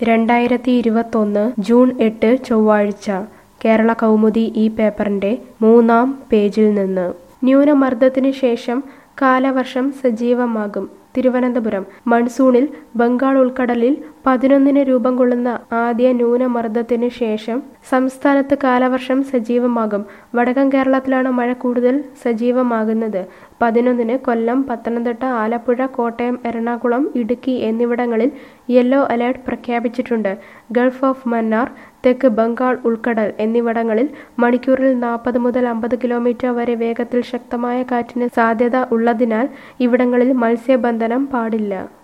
രണ്ടായിരത്തി ഇരുപത്തൊന്ന് ജൂൺ എട്ട് ചൊവ്വാഴ്ച കേരള കൗമുദി ഈ പേപ്പറിന്റെ മൂന്നാം പേജിൽ നിന്ന് ന്യൂനമർദ്ദത്തിന് ശേഷം കാലവർഷം സജീവമാകും തിരുവനന്തപുരം മൺസൂണിൽ ബംഗാൾ ഉൾക്കടലിൽ പതിനൊന്നിന് രൂപം കൊള്ളുന്ന ആദ്യ ന്യൂനമർദ്ദത്തിന് ശേഷം സംസ്ഥാനത്ത് കാലവർഷം സജീവമാകും വടക്കൻ കേരളത്തിലാണ് മഴ കൂടുതൽ സജീവമാകുന്നത് പതിനൊന്നിന് കൊല്ലം പത്തനംതിട്ട ആലപ്പുഴ കോട്ടയം എറണാകുളം ഇടുക്കി എന്നിവിടങ്ങളിൽ യെല്ലോ അലേർട്ട് പ്രഖ്യാപിച്ചിട്ടുണ്ട് ഗൾഫ് ഓഫ് മന്നാർ തെക്ക് ബംഗാൾ ഉൾക്കടൽ എന്നിവിടങ്ങളിൽ മണിക്കൂറിൽ നാൽപ്പത് മുതൽ അമ്പത് കിലോമീറ്റർ വരെ വേഗത്തിൽ ശക്തമായ കാറ്റിന് സാധ്യത ഉള്ളതിനാൽ ഇവിടങ്ങളിൽ മത്സ്യബന്ധനം പാടില്ല